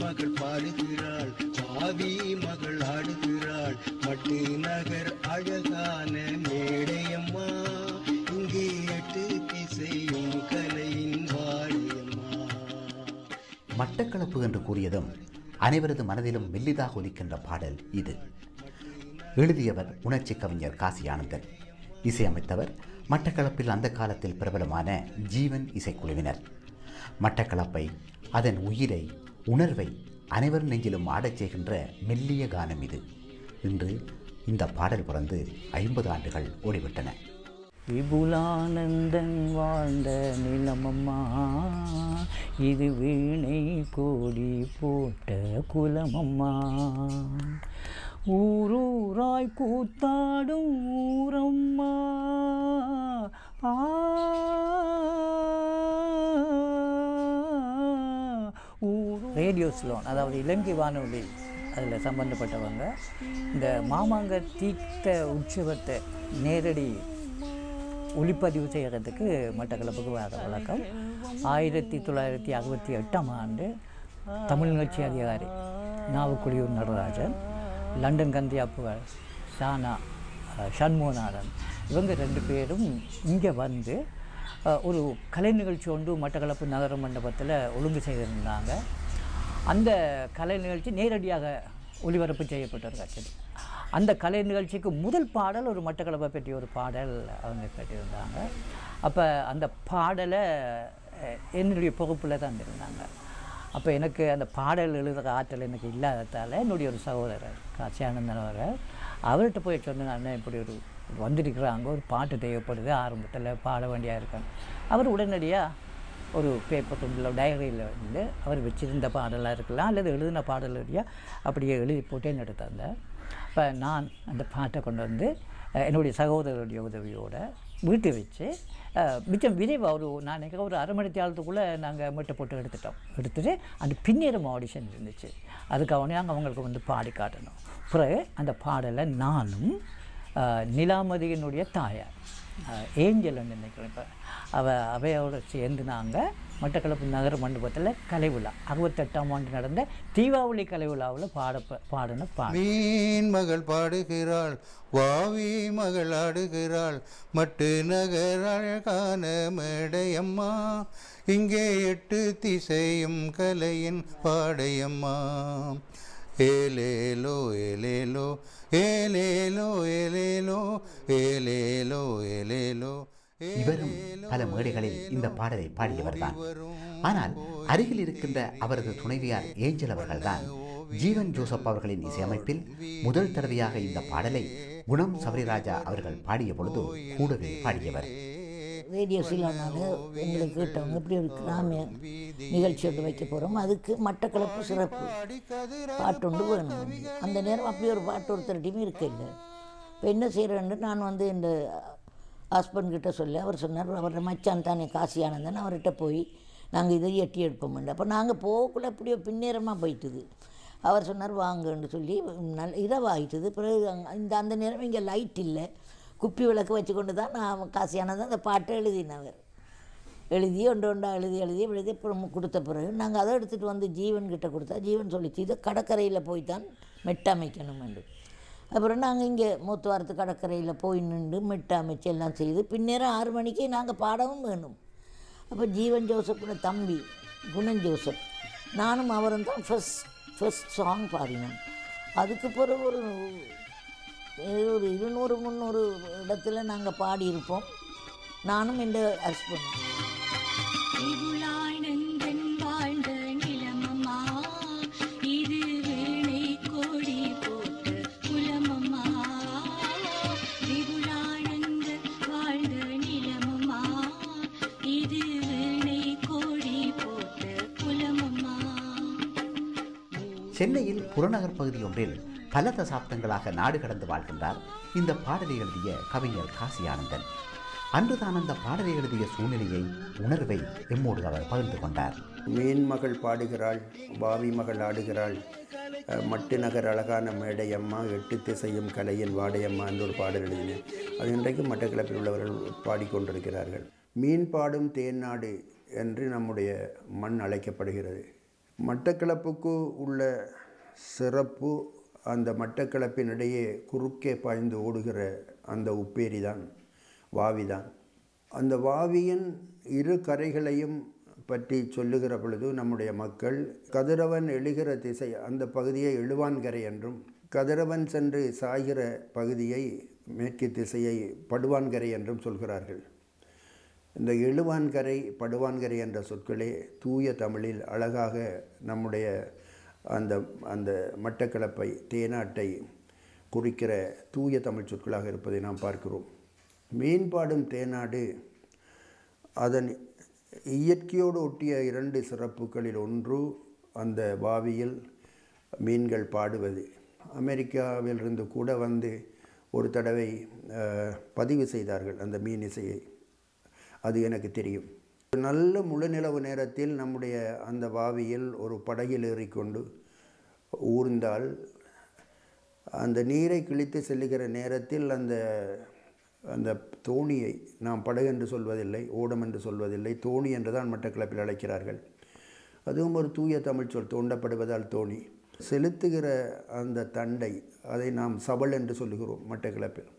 மகள் பாடுகிறாள் பாவி மகள் ஆடுகிறாள் மட்டு நகர் அழகான மேடையம்மா இங்கே எட்டு திசையும் கலையின் வாழையம்மா மட்டக்களப்பு என்று கூறியதும் அனைவரது மனதிலும் மெல்லிதாக ஒலிக்கின்ற பாடல் இது எழுதியவர் உணர்ச்சி கவிஞர் காசி ஆனந்தன் இசையமைத்தவர் மட்டக்களப்பில் அந்த காலத்தில் பிரபலமான ஜீவன் இசைக்குழுவினர் மட்டக்களப்பை அதன் உயிரை உணர்வை அனைவர் நெஞ்சிலும் ஆடச் செய்கின்ற மெல்லிய கானம் இது இன்று இந்த பாடல் பிறந்து ஐம்பது ஆண்டுகள் ஓடிவிட்டன விபுலானந்தன் வாழ்ந்த நிலமம்மா இது வீணை கோடி போட்ட குலமம்மா ஊரூராய் கூத்தாடும் ஊரம்மா ஆ ரேடியோ ஸ்லோன் அதாவது இலங்கை வானொலி அதில் சம்பந்தப்பட்டவங்க இந்த மாமாங்க தீர்த்த உற்சவத்தை நேரடி ஒளிப்பதிவு செய்கிறதுக்கு மட்டக்களப்புக்கு வர வழக்கம் ஆயிரத்தி தொள்ளாயிரத்தி அறுபத்தி எட்டாம் ஆண்டு தமிழ் நிகழ்ச்சி அதிகாரி நாவுக்குடியூர் நடராஜன் லண்டன் கந்தியாப்பு ஷானா அஹ், சண்முகநாதன் இவங்க ரெண்டு பேரும் இங்கே வந்து அஹ், ஒரு கலை நிகழ்ச்சி ஒன்று மட்டக்களப்பு நகர மண்டபத்தில் ஒழுங்கு செய்திருந்தாங்க அந்த கலை நிகழ்ச்சி நேரடியாக ஒளிபரப்பு செய்யப்பட்ட காட்சி அந்த கலை நிகழ்ச்சிக்கு முதல் பாடல் ஒரு மட்டக்களப்பை பற்றிய ஒரு பாடல் அவங்க கட்டியிருந்தாங்க அப்போ அந்த பாடலை அஹ், என்னுடைய பொறுப்பில் தான் இருந்தாங்க அப்போ எனக்கு அந்த பாடல் எழுதுகிற ஆற்றல் எனக்கு இல்லாததால் என்னுடைய ஒரு சகோதரர் காட்சி ஆனந்தன் அவர்கள் அவர்கிட்ட போய் சொன்னேன் அண்ணன் இப்படி ஒரு வந்திருக்கிறாங்க ஒரு பாட்டு தேவைப்படுது ஆரம்பத்தில் பாட வேண்டியா இருக்கேன் அவர் உடனடியாக ஒரு பேப்பர் துண்டில் டைரியில் வந்து அவர் வச்சிருந்த பாடலாக இருக்கலாம் அல்லது எழுதின பாடல் வழியா அப்படியே எழுதி போட்டு என்னோட தந்தார் இப்போ நான் அந்த பாட்டை கொண்டு வந்து அஹ், என்னுடைய சகோதரருடைய உதவியோட வீட்டு வச்சு அஹ், மிச்சம் விரைவாக ஒரு நான் நினைக்கிறேன் ஒரு அரை மணி தேரத்துக்குள்ளே நாங்கள் மீட்டை போட்டு எடுத்துட்டோம் எடுத்துட்டு அந்த பின்னேறும் ஆடிஷன் இருந்துச்சு அதுக்காக நாங்கள் அவங்களுக்கு வந்து பாடி காட்டணும் பிறகு அந்த பாடலை நானும் அஹ், நிலாமதியினுடைய தாயார் அஹ், ஏஞ்சல் நினைக்கிறேன் இப்போ அவ அவையோடு சேர்ந்து நாங்கள் மட்டக்களப்பு நகர மண்டபத்தில் கலை விழா அறுபத்தெட்டாம் ஆண்டு நடந்த தீபாவளி கலை விழாவில் பாட பாடின பாடல் மீன் மகள் பாடுகிறாள் வாவி மகள் ஆடுகிறாள் மட்டு நகர் அழகான மேடையம்மா இங்கே எட்டு திசையும் கலையின் பாடையம்மா ஏலேலோ ஏலேலோ ஏலேலோ ஏலேலோ ஏலேலோ ஏலேலோ இவரும் பல மேடைகளில் இந்த பாடலை பாடியவர்தான் ஆனால் அருகில் இருக்கின்ற அவரது துணைவியார் ஏஞ்சல் அவர்கள்தான் ஜீவன் ஜோசப் அவர்களின் இசையமைப்பில் முதல் தடவையாக இந்த பாடலை குணம் சபரிராஜா அவர்கள் பாடிய பொழுது கூடவே பாடியவர் ரேடியோ சிலானால எங்களுக்கு கேட்டவங்க இப்படி ஒரு கிராமிய நிகழ்ச்சி ஒன்று வைக்க போகிறோம் அதுக்கு மட்டக்களப்பு சிறப்பு பாட்டு ஒன்று வேணும் அந்த நேரம் அப்படி ஒரு பாட்டு ஒருத்தர்கிட்டையுமே இருக்க இல்லை இப்போ என்ன செய்கிறேன்னு நான் வந்து இந்த ஹஸ்பண்ட் கிட்ட சொல்லி அவர் சொன்னார் அவர் மச்சான் தானே காசி ஆனந்தன் அவர்கிட்ட போய் நாங்கள் இதை எட்டி எடுப்போம் அப்போ நாங்கள் போகக்குள்ள அப்படியோ பின்னேரமாக போயிட்டுது அவர் சொன்னார் வாங்கன்னு சொல்லி நல்ல இரவாயிட்டுது பிறகு அங்க- இந்த அந்த நேரம் இங்கே லைட் இல்லை குப்பி விளக்கு வச்சு கொண்டு தான் நான் காசியானது அந்த பாட்டை எழுதினவர் எழுதி ஒன்று ஒன்றா எழுதி எழுதி எழுதி அப்புறம் கொடுத்த பிறகு நாங்கள் அதை எடுத்துகிட்டு வந்து ஜீவன் கிட்ட கொடுத்தா ஜீவன் சொல்லிச்சு இதை கடற்கரையில் போய் தான் மெட்டமைக்கணும் என்று அப்புறம் நாங்கள் இங்கே மூத்துவாரத்து கடற்கரையில் போய் நின்று மெட்ட அமைச்சு எல்லாம் செய்து பின்னேரம் ஆறு மணிக்கு நாங்கள் பாடவும் வேணும் அப்போ ஜீவன் ஜோசப்போட தம்பி குணன் ஜோசப் நானும் அவரும் தான் ஃபஸ்ட் ஃபஸ்ட் சாங் பாடினோம் அதுக்கு பிறகு ஒரு ஒரு இருநூறு முந்நூறு இடத்துல நாங்கள் பாடியிருப்போம் நானும் இந்த ஹஸ்பண்ட் திருவிழானந்தன் வாழ்ந்த நிலமம்மா இது வேளை கோடி போட்ட குலமம்மா திருவிழானந்தன் வாழ்ந்த நிலமம்மா இது வேளை கோடி போட்ட குலமம்மா சென்னையில் புறநகர் பகுதி ஒன்றில் பல தசாப்தங்களாக நாடு கடந்து வாழ்கின்றார் இந்த பாடலை எழுதிய கவிஞர் காசி ஆனந்தன் அன்றுதான் அந்த பாடலை எழுதிய சூழ்நிலையை உணர்வை எம்மோடு அவர் பகிர்ந்து கொண்டார் மீன் மகள் பாடுகிறாள் பாவி மகள் ஆடுகிறாள் அஹ், மட்டு நகர் அழகான மேடையம்மா எட்டு திசையும் கலையின் வாடையம்மா என்று ஒரு பாடல் எழுதினேன் அது இன்றைக்கு மட்டக்களப்பில் உள்ளவர்கள் பாடிக்கொண்டிருக்கிறார்கள் மீன் பாடும் தேன்னாடு என்று நம்முடைய மண் அழைக்கப்படுகிறது மட்டக்களப்புக்கு உள்ள சிறப்பு அந்த மட்டக்களப்பினிடையே குறுக்கே பாய்ந்து ஓடுகிற அந்த உப்பேரி தான் வாவி தான் அந்த வாவியின் இரு கரைகளையும் பற்றி சொல்லுகிற பொழுது நம்முடைய மக்கள் கதிரவன் எழுகிற திசை அந்த பகுதியை எழுவான்கரை என்றும் கதிரவன் சென்று சாய்கிற பகுதியை மேற்கு திசையை படுவான்கரை என்றும் சொல்கிறார்கள் இந்த எழுவான்கரை படுவான்கரை என்ற சொற்களே தூய தமிழில் அழகாக நம்முடைய அந்த அந்த மட்டக்களப்பை தேனாட்டை குறிக்கிற தூய தமிழ் சொற்களாக இருப்பதை நாம் பார்க்கிறோம் மீன்பாடும் தேனாடு அதன் இயற்கையோடு ஒட்டிய இரண்டு சிறப்புகளில் ஒன்று அந்த பாவியில் மீன்கள் பாடுவது அமெரிக்காவிலிருந்து கூட வந்து ஒரு தடவை அஹ், பதிவு செய்தார்கள் அந்த மீன் இசையை அது எனக்கு தெரியும் நல்ல முழு நிலவு நேரத்தில் நம்முடைய அந்த வாவியில் ஒரு படகில் ஏறிக்கொண்டு ஊர்ந்தால் அந்த நீரை கிழித்து செல்லுகிற நேரத்தில் அந்த அந்த தோணியை நாம் படகு என்று சொல்வதில்லை ஓடம் என்று சொல்வதில்லை தோணி என்று தான் மட்டக்களப்பில் அழைக்கிறார்கள் அதுவும் ஒரு தூய தமிழ் சொல் தோண்டப்படுவதால் தோணி செலுத்துகிற அந்த தண்டை அதை நாம் சபல் என்று சொல்லுகிறோம் மட்டக்களப்பில்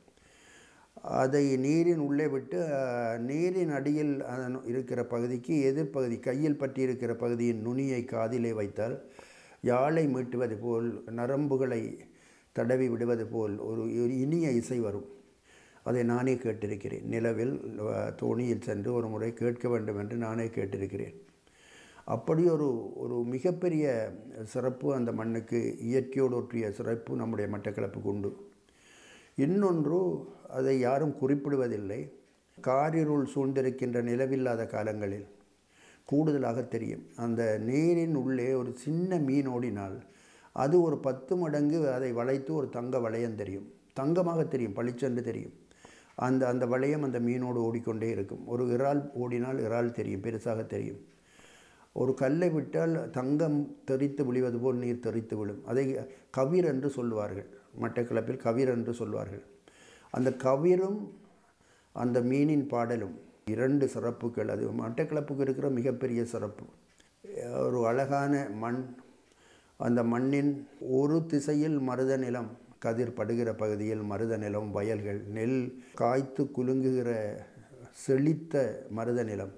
அதை நீரின் உள்ளே விட்டு அஹ், நீரின் அடியில் அதன் இருக்கிற பகுதிக்கு எதிர்ப்பகுதி கையில் பற்றி இருக்கிற பகுதியின் நுனியை காதிலே வைத்தால் யாழை மீட்டுவது போல் நரம்புகளை தடவி விடுவது போல் ஒரு ஒரு இனிய இசை வரும் அதை நானே கேட்டிருக்கிறேன் நிலவில் அஹ், தோணியில் சென்று ஒரு முறை கேட்க வேண்டும் என்று நானே கேட்டிருக்கிறேன் அப்படி ஒரு ஒரு மிகப்பெரிய சிறப்பு அந்த மண்ணுக்கு இயற்கையோடு ஒற்றிய சிறப்பு நம்முடைய மட்டக்களப்புக்கு உண்டு இன்னொன்று அதை யாரும் குறிப்பிடுவதில்லை காரிருள் சூழ்ந்திருக்கின்ற நிலவில்லாத காலங்களில் கூடுதலாக தெரியும் அந்த நீரின் உள்ளே ஒரு சின்ன மீன் ஓடினால் அது ஒரு பத்து மடங்கு அதை வளைத்து ஒரு தங்க வளையம் தெரியும் தங்கமாக தெரியும் பளிச்சென்று தெரியும் அந்த அந்த வளையம் அந்த மீனோடு ஓடிக்கொண்டே இருக்கும் ஒரு இறால் ஓடினால் இறால் தெரியும் பெருசாக தெரியும் ஒரு கல்லை விட்டால் தங்கம் தெறித்து விழுவது போல் நீர் தெறித்து விழும் அதை கவிர் என்று சொல்வார்கள் மட்டக்களப்பில் கவிர் என்று சொல்வார்கள் அந்த கவிரும் அந்த மீனின் பாடலும் இரண்டு சிறப்புகள் அது மட்டக்களப்புக்கு இருக்கிற மிகப்பெரிய சிறப்பு ஒரு அழகான மண் அந்த மண்ணின் ஒரு திசையில் மருத நிலம் கதிர் படுகிற பகுதியில் மருத நிலம் வயல்கள் நெல் காய்த்து குலுங்குகிற செழித்த மருத நிலம்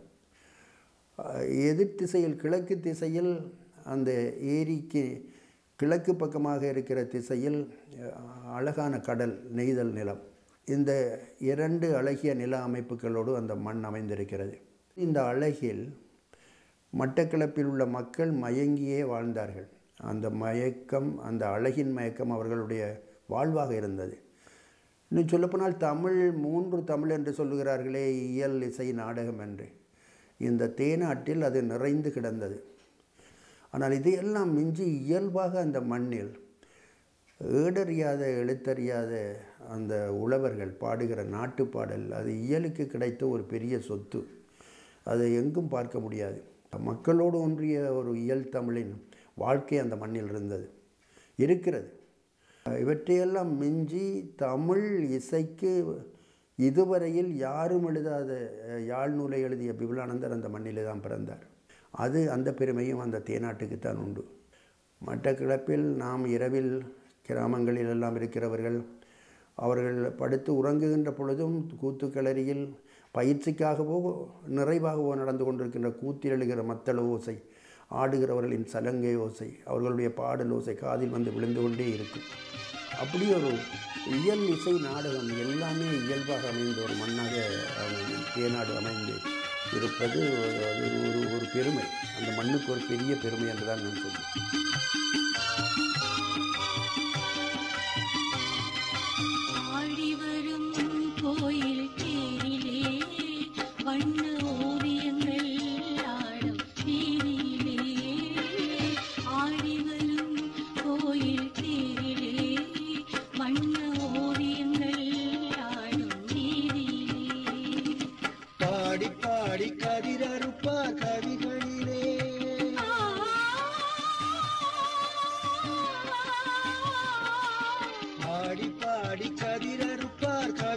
அஹ் எதிர் திசையில் கிழக்கு திசையில் அந்த ஏரிக்கு கிழக்கு பக்கமாக இருக்கிற திசையில் அஹ், அழகான கடல் நெய்தல் நிலம் இந்த இரண்டு அழகிய நில அமைப்புகளோடு அந்த மண் அமைந்திருக்கிறது இந்த அழகில் மட்டக்களப்பில் உள்ள மக்கள் மயங்கியே வாழ்ந்தார்கள் அந்த மயக்கம் அந்த அழகின் மயக்கம் அவர்களுடைய வாழ்வாக இருந்தது இன்னும் சொல்லப்போனால் தமிழ் மூன்று தமிழ் என்று சொல்லுகிறார்களே இயல் இசை நாடகம் என்று இந்த தேனாட்டில் அது நிறைந்து கிடந்தது ஆனால் இதையெல்லாம் மிஞ்சி இயல்பாக அந்த மண்ணில் ஏடறியாத எழுத்தறியாத அந்த உழவர்கள் பாடுகிற நாட்டுப் பாடல் அது இயலுக்கு கிடைத்த ஒரு பெரிய சொத்து அதை எங்கும் பார்க்க முடியாது மக்களோடு ஒன்றிய ஒரு இயல் தமிழின் வாழ்க்கை அந்த மண்ணில் இருந்தது இருக்கிறது இவற்றையெல்லாம் மிஞ்சி தமிழ் இசைக்கு இதுவரையில் யாரும் எழுதாத அஹ், யாழ் நூலை எழுதிய பிபுலானந்தர் அந்த மண்ணிலே தான் பிறந்தார் அது அந்த பெருமையும் அந்த தேனாட்டுக்குத்தான் உண்டு மட்டக்கிழப்பில் நாம் இரவில் கிராமங்களில் எல்லாம் இருக்கிறவர்கள் அவர்கள் படுத்து உறங்குகின்ற பொழுதும் கூத்துக்களரியில் பயிற்சிக்காகவோ நிறைவாகவோ நடந்து கொண்டிருக்கின்ற கூத்தில் எழுகிற மத்தள ஓசை ஆடுகிறவர்களின் சலங்கை ஓசை அவர்களுடைய பாடல் ஓசை காதில் வந்து விழுந்து கொண்டே இருக்கும் அப்படி ஒரு இயல் இசை நாடகம் எல்லாமே இயல்பாக அமைந்த ஒரு மண்ணாக அஹ், தேனாடு அமைந்து இருப்பது ஒரு- அது ஒரு ஒரு பெருமை அந்த மண்ணுக்கு ஒரு பெரிய பெருமை என்று தான் நான் சொல்லுவேன் ஆடி வரும் கோயில் தேரிலே வண்ண ஓவியங்கள் ஆடும் வீதியிலே ஆடி வரும் கோயில் தேரிலே வண்ண ஓவியங்கள் ஆடும் வீதியிலே பாடி பாடி கதிரறுப்பா கவிகளிலே பாடி பாடி கதிரறுப்பார்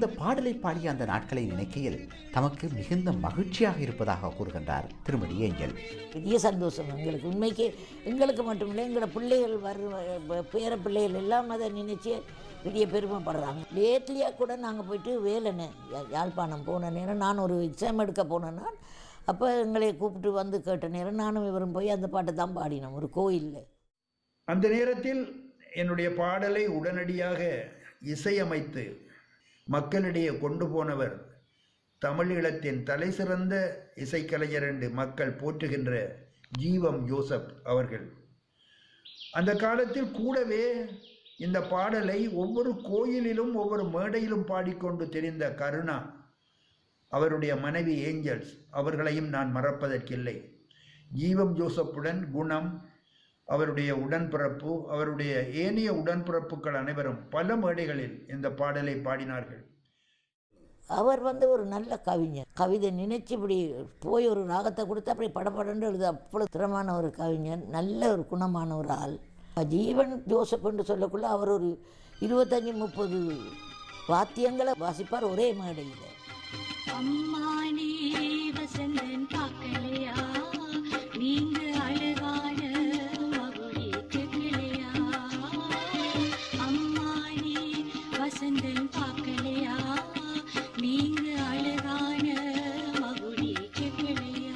பாடலை பாடிய அந்த நாட்களை நினைக்கையில் தமக்கு மிகுந்த மகிழ்ச்சியாக இருப்பதாக கூறுகின்றார் திருமதி ஏஞ்சல் பெரிய சந்தோஷம் எங்களுக்கு உண்மைக்கு எங்களுக்கு மட்டுமில்லை எங்களோட பிள்ளைகள் வர பேர பிள்ளைகள் எல்லாம் அதை நினைச்சு பெரிய பெருமைப்படுறாங்க லேட்லியாக கூட நாங்கள் போயிட்டு வேலைன்னு யா- யாழ்ப்பாணம் போன நேரம் நான் ஒரு எக்ஸாம் எடுக்க போனேன்னா அப்போ எங்களை கூப்பிட்டு வந்து கேட்ட நேரம் நானும் இவரும் போய் அந்த பாட்டை தான் பாடினோம் ஒரு கோயிலில் அந்த நேரத்தில் என்னுடைய பாடலை உடனடியாக இசையமைத்து மக்களிடையே கொண்டு போனவர் தமிழீழத்தின் தலைசிறந்த இசைக்கலைஞர் என்று மக்கள் போற்றுகின்ற ஜீவம் ஜோசப் அவர்கள் அந்த காலத்தில் கூடவே இந்த பாடலை ஒவ்வொரு கோயிலிலும் ஒவ்வொரு மேடையிலும் பாடிக்கொண்டு தெரிந்த கருணா அவருடைய மனைவி ஏஞ்சல்ஸ் அவர்களையும் நான் மறப்பதற்கில்லை ஜீவம் ஜோசப்புடன் குணம் அவருடைய உடன்பிறப்பு அவருடைய ஏனைய உடன்பிறப்புகள் அனைவரும் பல மேடைகளில் இந்த பாடலை பாடினார்கள் அவர் வந்து ஒரு நல்ல கவிஞர் கவிதை நினைச்சு இப்படி போய் ஒரு ராகத்தை கொடுத்து அப்படி படபடன்னு எழுத அவ்வளோ திறமான ஒரு கவிஞர் நல்ல ஒரு குணமான ஒரு ஆள் ஜீவன் ஜோசப் என்று சொல்லக்குள்ள அவர் ஒரு இருபத்தஞ்சி முப்பது வாத்தியங்களை வாசிப்பார் ஒரே மேடையில் அம்மானே வசந்தன் பார்க்கலையா நீங்க அழகான மகுடி கேட்கலையா அம்மானே வசந்தன் பார்க்கலையா நீங்க அழகான மகுடி கேட்கலையா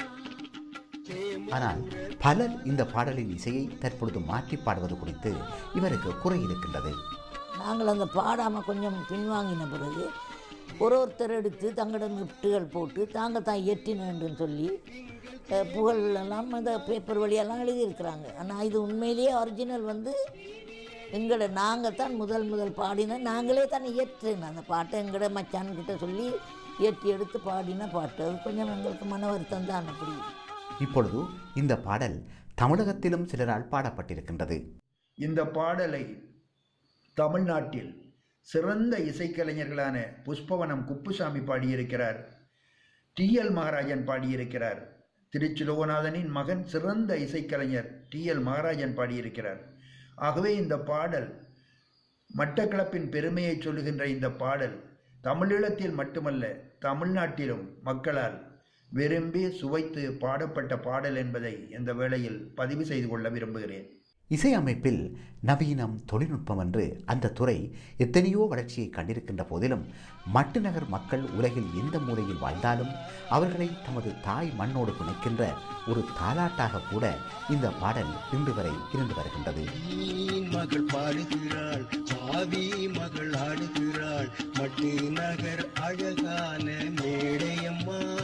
ஆனால் பலர் இந்த பாடலின் இசையை தற்பொழுது மாற்றி பாடுவது குறித்து இவருக்கு குறை இருக்கின்றது நாங்கள் அந்த பாடாமல் கொஞ்சம் பின்வாங்கின பிறகு ஒரு ஒருத்தர் எடுத்து தங்களிடம் கிஃப்ட்டுகள் போட்டு தாங்க தான் இயற்றினேன்னு சொல்லி அஹ், புகழ் எல்லாம் அந்த பேப்பர் வழியெல்லாம் எழுதியிருக்கிறாங்க ஆனால் இது உண்மையிலேயே ஒரிஜினல் வந்து எங்களை நாங்கள் தான் முதல் முதல் பாடின நாங்களே தான் இயற்றினோம் அந்த பாட்டை எங்களோட மச்சான்கிட்ட சொல்லி இயற்றி எடுத்து பாடின பாட்டு அது கொஞ்சம் எங்களுக்கு மன வருத்தம் தான் அப்படி இப்பொழுது இந்த பாடல் தமிழகத்திலும் சிலரால் பாடப்பட்டிருக்கின்றது இந்த பாடலை தமிழ்நாட்டில் சிறந்த இசைக்கலைஞர்களான புஷ்பவனம் குப்புசாமி பாடியிருக்கிறார் டி எல் மகாராஜன் பாடியிருக்கிறார் திருச்சி லோகநாதனின் மகன் சிறந்த இசைக்கலைஞர் டி எல் மகாராஜன் பாடியிருக்கிறார் ஆகவே இந்த பாடல் மட்டக்களப்பின் பெருமையை சொல்லுகின்ற இந்த பாடல் தமிழீழத்தில் மட்டுமல்ல தமிழ்நாட்டிலும் மக்களால் விரும்பி சுவைத்து பாடப்பட்ட பாடல் என்பதை இந்த வேளையில் பதிவு செய்து கொள்ள விரும்புகிறேன் இசையமைப்பில் நவீனம் தொழில்நுட்பம் என்று அந்த துறை எத்தனையோ வளர்ச்சியை கண்டிருக்கின்ற போதிலும் மட்டுநகர் மக்கள் உலகில் எந்த மூலையில் வாழ்ந்தாலும் அவர்களை தமது தாய் மண்ணோடு பிணைக்கின்ற ஒரு தாலாட்டாக கூட இந்த பாடல் இன்று வரை இருந்து வருகின்றது மீன் மகள் பாடுகிறாள் பாவி மகள் ஆடுகிறாள் மட்டு நகர் அழகான மேடையம்மா